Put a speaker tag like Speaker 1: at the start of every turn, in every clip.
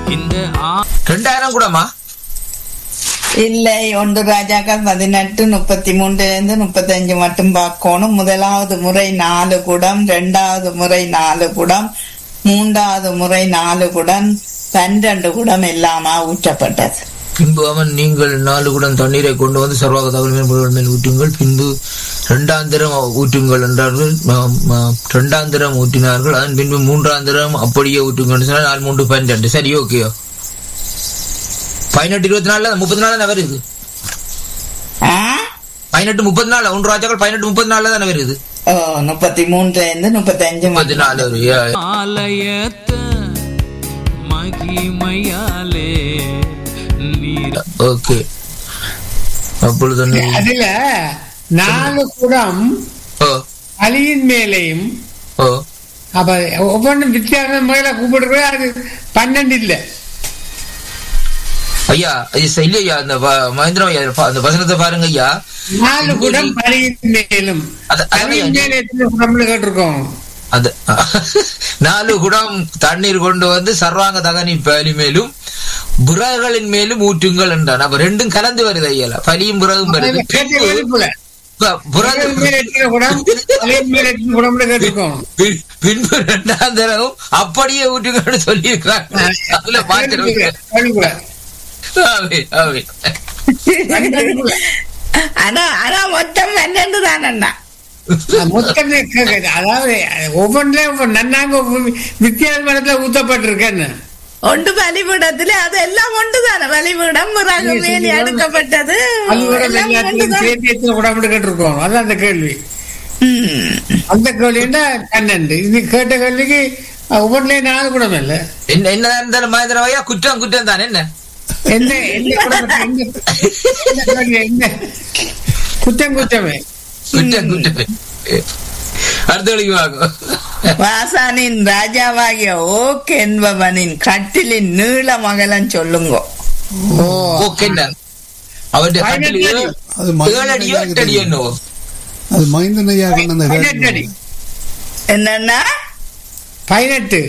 Speaker 1: இந்த ஆ
Speaker 2: ரெண்டாயிரம் கூடமா
Speaker 3: இல்லை ஒன்று ராஜாக்கள் பதினெட்டு முப்பத்தி மூன்றுல இருந்து முப்பத்தஞ்சு மட்டும் பார்க்கணும் முதலாவது முறை நாலு குடம் இரண்டாவது முறை நாலு குடம் மூன்றாவது முறை நாலு குடம் பன்னிரண்டு குடம் எல்லாமா ஊற்றப்பட்டது
Speaker 2: பின்பு அவன் நீங்கள் நாலு குடம் தண்ணீரை கொண்டு வந்து சர்வாக தகவல் மேல் புகழ் மேல் ஊற்றுங்கள் பின்பு இரண்டாந்திரம் ஊற்றுங்கள் என்றார்கள் ம- ம- இரண்டாந்திரம் ஊற்றினார்கள் அதன் பின்பு மூன்றாந்திரம் அப்படியே ஊற்றுங்கள் சொன்னால் நாலு மூன்று பன்னெண்டு சரி ஓகேயோ பதினெட்டு இருபத்தி நாலுல முப்பத்தி நாலு தானே வருது
Speaker 3: ஆ?
Speaker 2: பதினெட்டு முப்பத்தி நாலு ஒன்று ராஜாக்கள் பதினெட்டு முப்பத்தி நாலுல தானே வருது
Speaker 3: ஓ முப்பத்தி மூன்றுல இருந்து முப்பத்தஞ்சு
Speaker 2: முப்பத்தி
Speaker 3: மட்டும்.
Speaker 2: நாலு வரும். ஏ,
Speaker 1: ஆலயத்த மகிமையாலே நீர்
Speaker 2: ஓகே அப்பொழுது என்ன?
Speaker 4: அதுல நாலு குடம்
Speaker 2: ஓ
Speaker 4: அலியின் மேலையும்
Speaker 2: ஓ
Speaker 4: அப்ப ஒவ்வொன்றும் வித்தியாசம் முறையில கூப்பிடுறது அது பன்னெண்டு இல்ல
Speaker 2: ஐயா ஐயா, இல்லையா அந்த வ- மகேந்திரம் ஐயா அந்த வசனத்தை பாருங்க ஐயா
Speaker 4: நாலு குடம் அலியின் மேலும்
Speaker 2: அது- அதான்
Speaker 4: அலியின் மேல எத்தனை குடம்னு கேட்டிருக்கோம்
Speaker 2: அது நாலு குடம் தண்ணீர் கொண்டு வந்து சர்வாங்க தகனி பலி மேலும் புறகளின் மேலும் ஊற்றுங்கள் என்றான் அப்ப ரெண்டும் கலந்து வருது ஐயா பலியும் புறகும் வருது
Speaker 4: கேட்ட
Speaker 2: பின்பு
Speaker 4: வெளிப்புல
Speaker 2: ப- புறகு-
Speaker 4: அலியின் மேல எத்தனை குடம் அலியின் மேல எத்தனை குடம்னு கேட்டிருக்கோம்
Speaker 2: பின்- பின்பு இரண்டாம் தடவும் அப்படியே ஊற்றுங்கள்னு சொல்லி அதுல மாத்திரம்
Speaker 4: வெளிப்புல.
Speaker 2: ஆமே, ஆமே.
Speaker 4: வெளிப்புல.
Speaker 3: ஆனா ஆனா மொத்தம் பன்னெண்டு தானண்ணா
Speaker 4: மொத்தம் கேட்குது. அதாவது ஒவ்வொன்றிலையும் ஒவ்வொரு நன்னாங்க ஒவ்வொரு வித்தியாசமான ஊத்தப்பட்டிருக்கேன்னு
Speaker 3: ஒன்று பலிபீடத்துல அது எல்லாம் ஒன்று தானே பலிபீடம் பிறகு மேலே அடுக்கப்பட்டது
Speaker 4: பள்ளிக்கூடம்
Speaker 3: எல்லாம்
Speaker 4: எல்லாத்துலயும்
Speaker 3: ஒன்றுதான்.
Speaker 4: சேர்த்து எத்தனை குடம்னு கேட்டிருக்கோம் அதான் அந்த கேள்வி
Speaker 3: ம்.
Speaker 4: அந்த கேள்வின்னா பன்னெண்டு இது கேட்ட கேள்விக்கு ஒவ்வொன்றிலையும் நாலு குடம் இல்ல
Speaker 2: என்ன என்ன இருந்தாலும் மகேந்திரம் ஐயா குற்றம் குற்றம் தானே என்ன
Speaker 4: என்ன என்ன குடம் என்ன என்ன கேள்வி, என்ன குத்தம் குத்தமே
Speaker 2: குற்றம் குற்றம் அடுத்த வழிக்கு வாங்க
Speaker 3: வாசானின் ராஜாவாகிய ஓக் என்பவனின் கட்டிலின் நீள மகளன் சொல்லுங்க
Speaker 4: ஓ
Speaker 2: ஓகே அவருடைய கட்டில்
Speaker 4: பதினெட்டு
Speaker 2: ஏழு-
Speaker 5: அது மகேந்திரன்
Speaker 2: ஏழு அடியோ எட்டு அடியோ என்னவோ
Speaker 5: அது மைந்தன் ஐயா கொண்டு வந்த
Speaker 4: பதினெட்டு அடி
Speaker 5: கேள்வி.
Speaker 3: என்னன்னா
Speaker 4: பதினெட்டு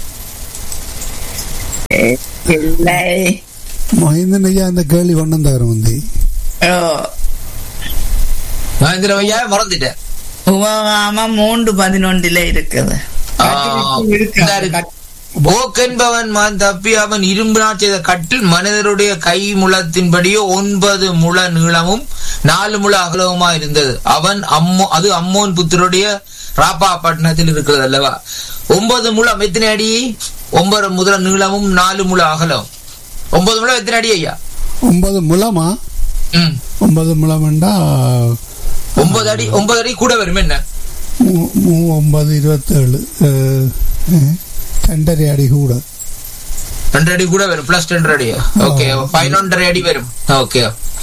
Speaker 3: இல்லை
Speaker 5: மைந்தன் ஐயா அந்த கேள்வி கொண்டு வந்தாரு வந்து
Speaker 3: ஓ
Speaker 2: மகேந்திரம் ஐயா மறந்துட்டேன்
Speaker 3: உபகாம மூன்று பதினொன்றில இருக்குது
Speaker 2: ஆ,
Speaker 4: இருக்கு.
Speaker 2: இதா இருக்கு. ஓக் என்பவன் மான் தப்பி அவன் இரும்பினால் செய்த கட்டில் மனிதருடைய கை முழத்தின்படியே ஒன்பது முழ நீளமும் நாலு முழ அகலவுமா இருந்தது அவன் அம்மோ அது அம்மோன் புத்தருடைய ராப்பா பட்டணத்தில் இருக்கிறது அல்லவா ஒன்பது முழம் எத்தனை அடி ஒன்பது முதல நீளமும் நாலு முழ அகலம் ஒன்பது முழம் எத்தனை அடி ஐயா
Speaker 5: ஒன்பது முழமா
Speaker 2: ம்
Speaker 5: ஒன்பது முழம்ண்டா
Speaker 2: ஒன்பது அடி ஒன்பது அடி கூட வரும் என்ன
Speaker 5: மூ- மூ- ஒன்பது இருபத்தேழு அஹ், அஹ், ரெண்டரை அடி கூட
Speaker 2: ரெண்டு அடி கூட வரும் பிளஸ் ரெண்டு அடி ஓகே பதினொன்றரை அடி வரும் ஓகே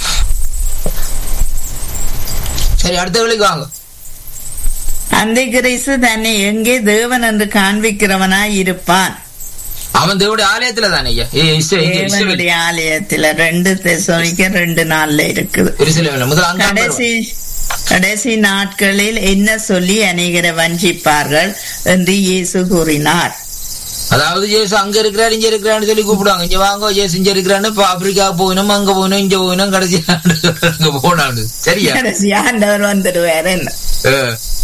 Speaker 2: சரி அடுத்த வேலைக்கு வாங்க
Speaker 3: அந்த கிறிஸ்து தன்னை எங்கே தேவன் என்று காண்பிக்கிறவனாய் இருப்பான்
Speaker 2: அவன் தேவனுடைய ஆலயத்துல தானே ஐயா ஏ, இஸ்ரே- இங்க இஸ்ரேல்.
Speaker 3: தேவனுடைய ஆலயத்துல ரெண்டு தெசோனிக்க ரெண்டு நாள்ல இருக்குது
Speaker 2: எருசலேமில் முதல் அங்க
Speaker 3: கடைசி கடைசி நாட்களில் என்ன சொல்லி அநேகரை வஞ்சிப்பார்கள் என்று இயேசு கூறினார்
Speaker 2: அதாவது ஜேசு அங்க இருக்கிறாரு இங்க இருக்கிறான்னு சொல்லி கூப்பிடுவாங்க இங்க வாங்க ஜேசு இங்க இருக்கிறான்னு இப்ப ஆப்பிரிக்கா போகணும் அங்க போகணும் இங்க போகணும் கடைசி அங்க போனான்னு சரியா
Speaker 3: கடைசி ஆண்டவர் வந்துடுவார் என்ன
Speaker 2: ஏ.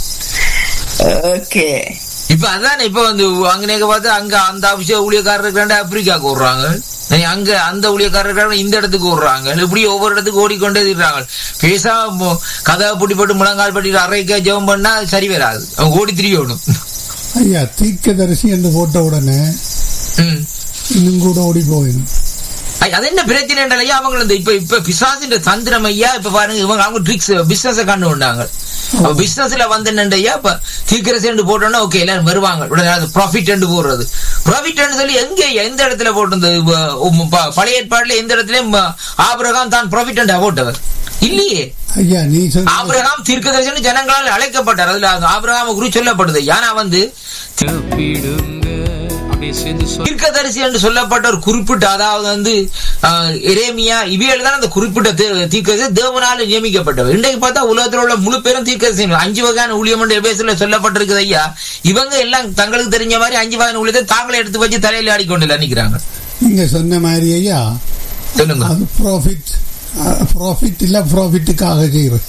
Speaker 3: ஓகே
Speaker 2: இப்ப அதானே இப்ப வந்து அங்க நேக்க பார்த்து அங்க அந்த அபிஷேக ஊழியக்காரர் இருக்கிறாண்டு ஆப்பிரிக்காவுக்கு விடுறாங்க நீ அங்க அந்த ஊழியக்காரர் இருக்கிறாங்க இந்த இடத்துக்கு விடுறாங்க இப்படி ஒவ்வொரு இடத்துக்கு ஓடிக்கொண்டே இருக்கிறாங்க பேசாம மு- கதவை பூட்டி போட்டு முழங்கால் பட்டி அரைக்க ஜெபம் பண்ணா சரி வராது அவங்க ஓடி திரியணும்
Speaker 5: ஐயா தீர்க்கதரிசி என்று போட்ட உடனே
Speaker 2: ம்.
Speaker 5: இன்னும் கூட ஓடி போயிடும்
Speaker 2: ஐ- அது என்ன பிரச்சனை ஐயா அவங்க இந்த இப்ப இப்ப பிசாசின் தந்திரம் ஐயா இப்ப பாருங்க இவங்க அவங்க ட்ரிக்ஸ் பிசினஸ் கண்டு கொண்டாங்க அப்ப பிசினஸ்ல வந்து என்னண்டு ஐயா இப்ப தீக்கிரசு போட்டோம்னா ஓகே எல்லாரும் வருவாங்க உடனே அது ப்ராஃபிட் போடுறது ப்ராஃபிட் சொல்லி எங்க எந்த இடத்துல போட்டிருந்தது ப- உம் ப- பழைய ஏற்பாடுல எந்த இடத்துலயும் ம- ஆபிரகாம் தான் ப்ராஃபிட் போட்டவர் இல்லையே
Speaker 5: ஐயா நீ சொல்ற
Speaker 2: ஆபிரகாம் தீர்க்கதரிசனம் ஜனங்களால் அழைக்கப்பட்டார் அதுல ஆபிரகாம குரு சொல்லப்படுது ஏன்னா வந்து
Speaker 1: பிடுங்க அப்படியே சேர்ந்து சொல்
Speaker 2: தீர்க்கதரிசி என்று சொல்லப்பட்ட ஒரு குறிப்பிட்ட அதாவது வந்து ஆஹ், எரேமியா இவைகள் தான் அந்த குறிப்பிட்ட தீ- தீர்க்கதரிசி தேவனால நியமிக்கப்பட்டவர் இன்றைக்கு பார்த்தா உலகத்தில் உள்ள முழு பேரும் தீர்க்கதரிசி அஞ்சு வகையான ஊழியம் என்று எபேசில் சொல்லப்பட்டிருக்குது ஐயா இவங்க எல்லாம் தங்களுக்கு தெரிஞ்ச மாதிரி அஞ்சு வகையான ஊழியத்தை தாங்களே எடுத்து வச்சு தலையில ஆடிக்கொண்டு நினைக்கிறாங்க
Speaker 5: நீங்க சொன்ன மாதிரி ஐயா
Speaker 2: சொல்லுங்க
Speaker 5: அது ப்ராஃபிட் ப்ராஃபிட் இல்ல ப்ராஃபிட்டுக்காக செய்யறது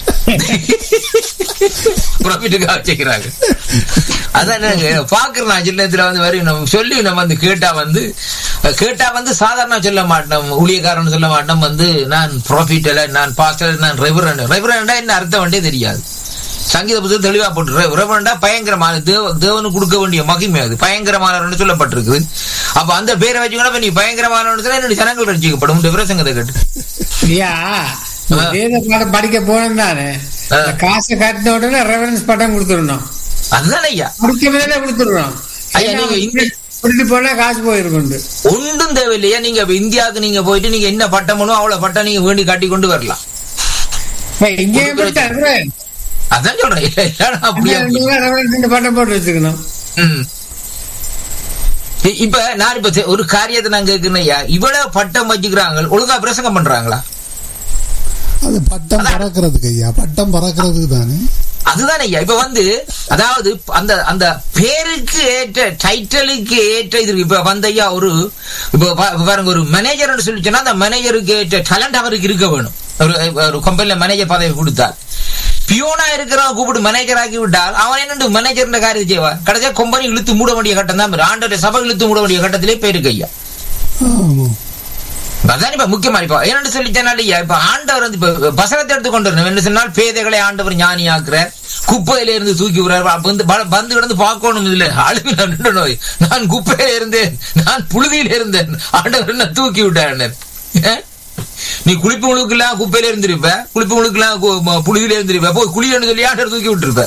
Speaker 2: ப்ராஃபிட்டுக்காக வச்சுக்கிறாங்க அதான் நாங்க பாக்குறோம் நான் சின்ன நேரத்துல வந்து வரும் நம்ம சொல்லி நம்ம வந்து கேட்டா வந்து கேட்டா வந்து சாதாரண சொல்ல மாட்டோம் ஊழியக்காரன் சொல்ல மாட்டோம் வந்து நான் ப்ராஃபிட் இல்ல நான் பாஸ்டர் நான் ரெவரண்ட் ரெவரண்டா என்ன அர்த்தம் வண்டே தெரியாது சங்கீத புத்தகம் தெளிவா போட்டு ரெவரண்டா பயங்கரமான தேவ தேவனுக்கு கொடுக்க வேண்டிய மகிமை அது பயங்கரமானவர்னு சொல்லப்பட்டிருக்குது அப்ப அந்த பேரை வச்சுக்கணும் நீ பயங்கரமானவன் என்னுடைய ஜனங்கள் ரசிக்கப்படும் இந்த பிரசங்கத்தை கேட்டு
Speaker 4: ஐயா வேத பாடம் படிக்க போனோம் தானே
Speaker 2: ஆ.
Speaker 4: இந்த காசை கட்டின உடனே ரெஃபரன்ஸ் பட்டம் கொடுத்துடணும்
Speaker 2: அதுதான் ஐயா
Speaker 4: முடிக்க மேலே கொடுத்துடுறோம்
Speaker 2: ஐயா, நீங்க இங்க-
Speaker 4: கொடுத்து போனா காசு போயிருக்குண்டு
Speaker 2: ஒன்றும் தேவையில்லையா நீங்க இப்ப இந்தியாவுக்கு நீங்க போயிட்டு நீங்க என்ன பட்டம் பண்ணுவோம் அவ்வளவு பட்டம் நீங்க வேண்டி கட்டி கொண்டு வரலாம்
Speaker 4: இங்கே போயிட்டு
Speaker 2: அதான் சொல்றேன் இல்லைன்னா அப்படியே
Speaker 4: ரெஃபரன்ஸ் பட்டம் போட்டு வச்சுக்கணும்
Speaker 2: ம். இ- இப்ப நான் இப்ப தெ- ஒரு காரியத்தை நான் கேட்கிறேன் ஐயா இவ்வளவு பட்டம் வச்சுக்கிறாங்க ஒழுங்கா பிரசங்கம் பண்றாங்களா
Speaker 5: அது பட்டம் பறக்கிறதுக்கு ஐயா பட்டம் பறக்கிறதுக்கு தானே
Speaker 2: அதுதான் ஐயா இப்ப வந்து அதாவது அந்த அந்த பேருக்கு ஏற்ற டைட்டிலுக்கு ஏற்ற இது இருக்கு. இப்ப வந்து ஐயா ஒரு இப்ப பா- பாருங்க ஒரு மேனேஜர் சொல்லி சொன்னா அந்த மேனேஜருக்கு ஏற்ற டேலண்ட் அவருக்கு இருக்க வேணும் ஒரு ஒரு கம்பெனில மேனேஜர் பதவி கொடுத்தால் பியோனா இருக்கிறவன் கூப்பிட்டு மேனேஜர் ஆக்கி விட்டால் அவன் என்ன மேனேஜர் காரியம் செய்வான் கடைசியா கம்பெனி இழுத்து மூட வேண்டிய கட்டம் தான் வரும். ஆண்டோட சபை இழுத்து மூட வேண்டிய கட்டத்திலே போயிருக்கு ஐயா
Speaker 5: ஆமா
Speaker 2: அதான் இப்ப முக்கியமா இப்ப என்னன்னு சொல்லிட்டேனால இப்ப ஆண்டவர் வந்து இப்ப வசனத்தை எடுத்து கொண்டு வரணும் என்ன சொன்னால் பேதைகளை ஆண்டவர் ஞானி ஆக்குறார் குப்பையில இருந்து தூக்கி விடுறாரு அப்ப வந்து ப- வந்து கிடந்து பார்க்கணும் இல்ல அழுகு நின்று நோய் நான் குப்பையில இருந்தேன் நான் புழுதியில இருந்தேன் ஆண்டவர் என்ன தூக்கி விட்டார் நீ குளிப்பு முழுக்கெல்லாம் குப்பையில இருந்திருப்ப குளிப்பு முழுக்கெல்லாம் கு- ம- புழுதியில இருந்திருப்ப போய் குளியன்னு சொல்லி ஆண்டவர் தூக்கி விட்டுருப்ப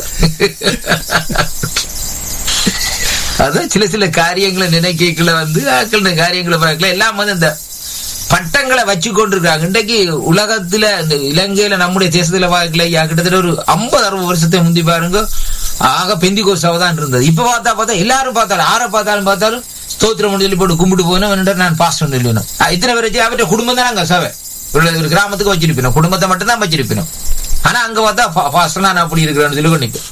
Speaker 2: அதான் சில சில காரியங்களை நினைக்கல வந்து ஆக்கள் காரியங்களை பார்க்கல எல்லாம் வந்து இந்த பட்டங்களை வச்சு கொண்டிருக்காங்க இன்றைக்கு உலகத்துல இந்த இலங்கையில நம்முடைய தேசத்துல பார்க்கல யா, கிட்டத்தட்ட ஒரு ஐம்பது அறுபது வருஷத்தை முந்தி பாருங்க ஆக பெந்திகோ சபை தான் இருந்தது இப்ப பார்த்தா பார்த்தா எல்லாரும் பார்த்தாலும் ஆரை பார்த்தாலும் பார்த்தாலும் ஸ்தோத்திரம் சொல்லி போட்டு கும்பிட்டு போனோம் நான் பாஸ் சொல்லணும் இத்தனை பேர் வச்சு அவருடைய குடும்பம் தான் அங்க சபை ஒரு ஒரு கிராமத்துக்கு வச்சிருப்பினோம் குடும்பத்தை மட்டும் தான் வச்சிருப்பினோம் ஆனா அங்க பார்த்தா பாஸ்டர் நான் அப்படி இருக்கிறேன்னு சொல்லி கொண்டிப்பேன்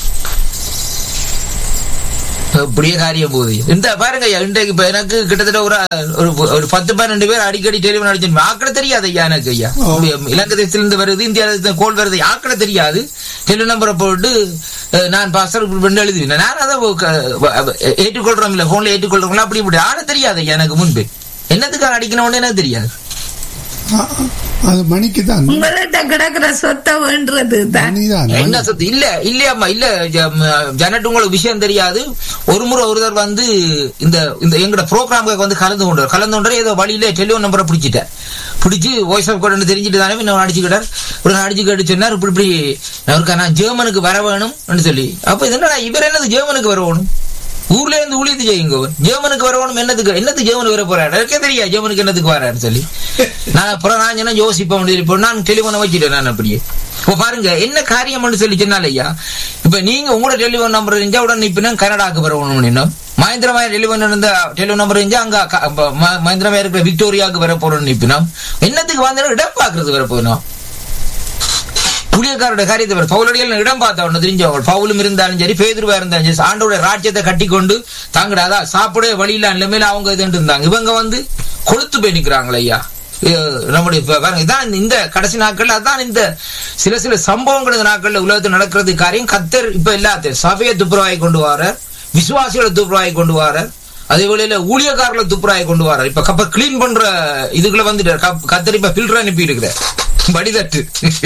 Speaker 2: அப்படியே காரியம் போகுது இந்த பாருங்க ஐயா, இன்றைக்கு இப்ப எனக்கு கிட்டத்தட்ட ஒரு ஒரு ஒரு பத்து பன்னெண்டு பேர் அடிக்கடி டெலிஃபோன் அடிச்சு ஆக்களை தெரியாது ஐயா எனக்கு ஐயா
Speaker 5: ஓ.
Speaker 2: இலங்கை தேசத்திலிருந்து வருது இந்தியா தேசத்துல கோல் வருது ஆக்களை தெரியாது டெலி நம்பரை போட்டு அஹ், நான் பாஸ்டர் பண்ணி எழுதுவேன் நான் அதை க- வ- ஏற்றுக்கொள்றோம் இல்ல போன்ல ஏற்றுக்கொள்றோம்ல அப்படி இப்படி ஆள தெரியாது ஐயா எனக்கு முன்பு என்னத்துக்காக அடிக்கணும்னு எனக்கு தெரியாது
Speaker 5: ஆ- அது மணிக்கு தான்
Speaker 3: உங்கள்கிட்ட கிடக்குற சொத்தை வேண்டுறது தான்
Speaker 5: மணிதான்
Speaker 2: என்ன சொத்து இல்ல இல்லையாம்மா இல்ல ஜ- ம- ஜனட்டு உங்களுக்கு விஷயம் தெரியாது ஒரு முறை ஒருத்தர் வந்து இந்த இந்த எங்கட ப்ரோக்ராமுக்கு வந்து கலந்து கொண்டார் கலந்து கொண்டார் ஏதோ வழியில டெலிஃபோன் நம்பரை பிடிச்சிட்டேன் பிடிச்சி வாய்ஸ் ஆஃப் கோட் தெரிஞ்சுட்டு தானே இன்னும் அடிச்சுக்கிட்டார் ஒரு நாள் அடிச்சு கேட்டு சொன்னார் இப்படி இப்படி நான் இருக்கா, நான் ஜெர்மனுக்கு வர வேணும் சொல்லி அப்ப இது என்னடா இவர் என்னது ஜெர்மனுக்கு வர வேணும் ஊர்ல இருந்து ஊழியத்து செய்யுங்க ஜெர்மனுக்கு வரணும் என்னதுக்கு என்னது ஜெர்மனுக்கு வர போறாரு எனக்கே தெரியா ஜெர்மனுக்கு என்னதுக்கு வரான்னு சொல்லி நான் அப்புறம் நான் என்ன யோசிப்பேன் இப்போ நான் டெலிஃபோனை வச்சுட்டேன் நான் அப்படியே இப்போ பாருங்க என்ன காரியம்னு சொல்லி சொன்னால ஐயா இப்ப நீங்க உங்களோட டெலிஃபோன் நம்பர் இருந்தா உடனே இப்ப கனடாக்கு வரணும் இன்னும் மகேந்திரமாய டெலிஃபோன் இருந்த டெலிஃபோன் நம்பர் இருந்தா அங்க க- அப்ப ம- மகேந்திரமாய இருக்கிற விக்டோரியாவுக்கு வர போறோம்னு நிப்பினோம் என்னத்துக்கு வந்தாலும் இடம் பாக்குறது வர போயினோம் புளியக்காரோட காரியத்தை பாரு. பவுலடியில் இடம் பார்த்தவன தெரிஞ்சவங்க பவுலும் இருந்தாலும் சரி பேதுருவா இருந்தாலும் சரி ஆண்டோட ராஜ்யத்தை கட்டி கொண்டு தாங்கடா அதான் சாப்பிட வழியில நிலைமையில அவங்க இதுன்னு இருந்தாங்க இவங்க வந்து கொளுத்து போய் நிக்கிறாங்களே ஐயா அஹ் நம்முடைய இப்ப பாருங்க இதான் இந்த கடைசி நாட்கள்ல அதான் இந்த சில சில சம்பவங்கள் இந்த நாட்கள்ல உலகத்தில் நடக்கிறது காரியம் கத்தர் இப்ப எல்லாத்தையும் சபையை துப்புரவாய் கொண்டு வரார் விசுவாசிகளை துப்புரவாய் கொண்டு வரார் அதே வேளையில ஊழியக்காரர்களை துப்புராய் கொண்டு வரார் இப்ப கப்ப கிளீன் பண்ற இதுக்குள்ள வந்துட்டார் கப்- கத்தர் இப்ப பில்டர் அனுப்பி இருக்கிறார் வடிதட்டு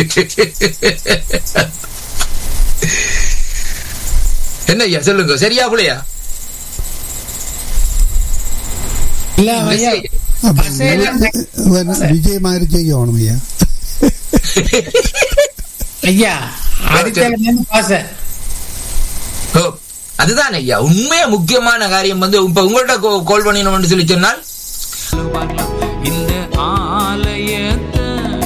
Speaker 2: என்ன ஐயா சொல்லுங்க சரியா புள்ளையா
Speaker 4: இல்ல ஐயா
Speaker 5: அப்ப
Speaker 4: பசையெல்லாம்
Speaker 5: இவன் விஜய் மாதிரி செய்யணும் ஐயா
Speaker 4: ஐயா அடித்தளம் பாச
Speaker 2: ஓ, அதுதான் ஐயா உண்மையா முக்கியமான காரியம் வந்து இப்ப உங்கள்ட்ட கோல் பண்ணினோம்னு சொல்லி சொன்னால்
Speaker 1: இந்த ஆலயத்தை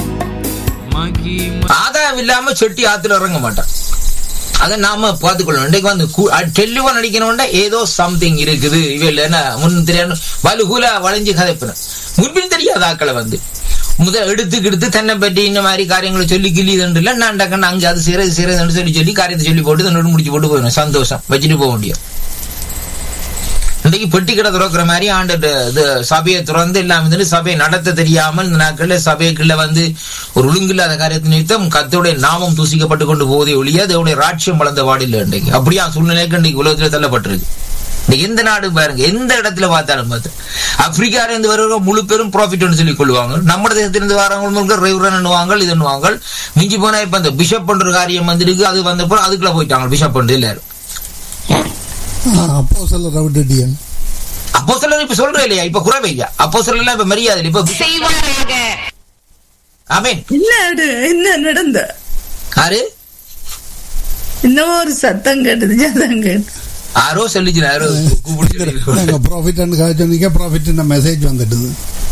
Speaker 1: மகிமை
Speaker 2: ஆதாயம் இல்லாம சொட்டி ஆத்துல இறங்க மாட்டான் அதை நாம பார்த்துக்கொள்ளணும் இன்றைக்கு வந்து டெலிஃபோன் அடிக்கணும்னா ஏதோ சம்திங் இருக்குது இவையில் என்ன முன் தெரியாது வலுகுல வளைஞ்சு கதைப்பின முன்பின் தெரியாத ஆக்களை வந்து முதல் எடுத்து கிடுத்து தன்னை பற்றி இந்த மாதிரி காரியங்களை சொல்லி கிள்ளி இல்லை நான் டக்குன்னு அங்கே அது செய்யறது செய்யறதுன்னு சொல்லி சொல்லி காரியத்தை சொல்லி போட்டு தன்னோட முடிச்சு போட்டு போயிடும் சந்தோஷம் வச்சுட்டு போக முடியும் இன்னைக்கு பெட்டி கடை திறக்கிற மாதிரி ஆண்டு இது சபையை திறந்து எல்லாம் வந்துட்டு சபையை நடத்த தெரியாமல் இந்த நாட்கள்ல சபைக்குள்ள வந்து ஒரு ஒழுங்கில்லாத காரியத்தை நிமித்தம் கத்தோடைய நாமம் தூசிக்கப்பட்டு கொண்டு போவதே ஒழிய அதோடைய ராட்சியம் வளர்ந்த வாடில்லை இன்றைக்கு அப்படியா சூழ்நிலைக்கு இன்றைக்கு உலகத்துல தள்ளப்பட்டிருக்கு இன்னைக்கு எந்த நாடு பாருங்க எந்த இடத்துல பார்த்தாலும் பார்த்து ஆப்பிரிக்கால இருந்து வருகிற முழு பேரும் ப்ராஃபிட் சொல்லி கொள்வாங்க நம்ம தேசத்திலிருந்து வரவங்க ரெவரன் பண்ணுவாங்க இது பண்ணுவாங்க மிஞ்சி போனா இப்ப அந்த பிஷப் பண்ற காரியம் வந்துருக்கு அது வந்தப்போ அதுக்குள்ள போயிட்டாங்க பிஷப் பண்றது எல்லாரும்
Speaker 5: அப்போ சொல்ல ரவுடியன்
Speaker 2: அப்போ சிலர் இப்ப சொல்றேன் இல்லையா இப்ப குறைவே இல்லையா அப்போ எல்லாம் இப்ப மரியாதை இல்ல. இப்ப
Speaker 6: செய்வாராக
Speaker 2: ஆமீன்
Speaker 3: என்ன அது? என்ன நடந்த
Speaker 2: யாரு
Speaker 3: இன்னும் ஒரு சத்தம் கேட்டது சத்தம் கேட்டு
Speaker 2: யாரோ சொல்லிச்சு யாரோ கூப்பிட்டு சொல்லிருக்கு.
Speaker 5: நாங்க ப்ராஃபிட் சொன்னீங்க ப்ராஃபிட் மெசேஜ் வந்துடுது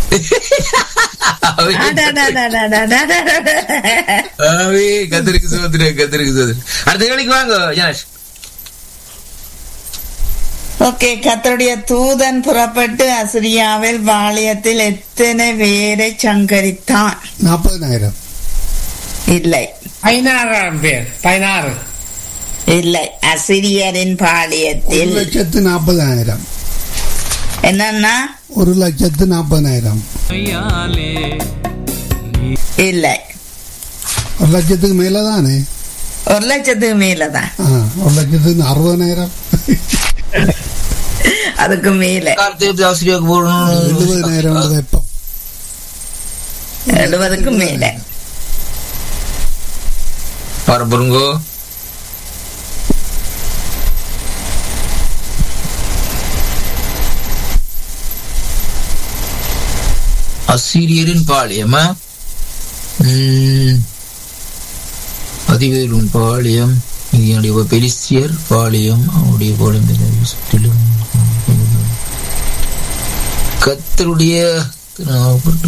Speaker 2: ஆவே,
Speaker 3: அடடடடடடடடட.
Speaker 2: ஆவே, கத்திரிக்கு சோதரி கத்திரிக்கு சோதரி அடுத்த கேள்விக்கு வாங்க ஜனேஷ்
Speaker 3: ஓகே கத்தருடைய தூதன் புறப்பட்டு அசிரியாவில் பாளையத்தில் எத்தனை பேரை சங்கரித்தான்
Speaker 5: நாற்பதனாயிரம்
Speaker 3: இல்லை
Speaker 4: பதினாறாயிரம் பேர் பதினாறு
Speaker 3: இல்லை அசிரியரின்
Speaker 5: ஒரு
Speaker 3: பாளையத்தில்
Speaker 5: லட்சத்து நாற்பதாயிரம்
Speaker 3: என்னன்னா
Speaker 5: ஒரு லட்சத்து நாற்பதாயிரம்
Speaker 1: கையாலே
Speaker 3: இல்லை
Speaker 5: ஒரு லட்சத்துக்கு மேல தானே
Speaker 3: ஒரு லட்சத்துக்கு மேலதான்
Speaker 5: ஆ, ஒரு லட்சத்துக்கு அறுபதாயிரம்
Speaker 3: அதுக்கு மேல
Speaker 2: கார்த்திகை ஆசிரியருக்கு போடணும்
Speaker 5: எழுபதாயிரம் வெப்பம்
Speaker 3: எழுபதுக்கு மேல
Speaker 2: பாரு பாருங்கோ அசீரியரின் பாளையமா ம். அதிவேரும் பாளையம் இதனுடைய பெலிஸ்தியர் பாளையம் அவனுடைய பாளையம் சுற்றிலும் கத்தருடைய திருநாமப்பட்டு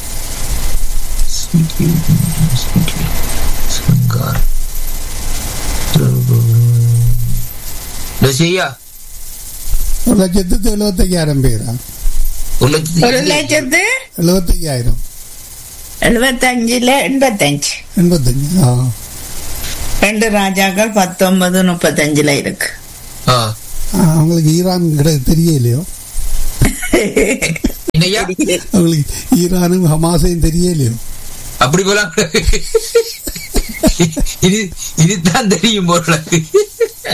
Speaker 2: சங்கார் லட்சியா
Speaker 5: ஒரு லட்சத்துக்கு எழுபத்தையாயிரம் பேரா
Speaker 2: ஒரு லட்சத்தி
Speaker 3: ஒரு லட்சத்து
Speaker 5: எழுபத்தையாயிரம்
Speaker 3: எழுபத்தஞ்சுல எண்பத்தஞ்சு
Speaker 5: எண்பத்தஞ்சு ஆ
Speaker 3: ரெண்டு ராஜாக்கள் பத்தொன்பது முப்பத்தஞ்சுல இருக்கு
Speaker 2: ஆ.
Speaker 5: ஆ, அவங்களுக்கு ஈரான் கிட்ட தெரியலையோ
Speaker 2: என்னய்யா
Speaker 5: அவங்களுக்கு ஈரானும் ஹமாஸையும் தெரியலையோ
Speaker 2: அப்படி போலாம் இது இதுதான் தெரியும் போல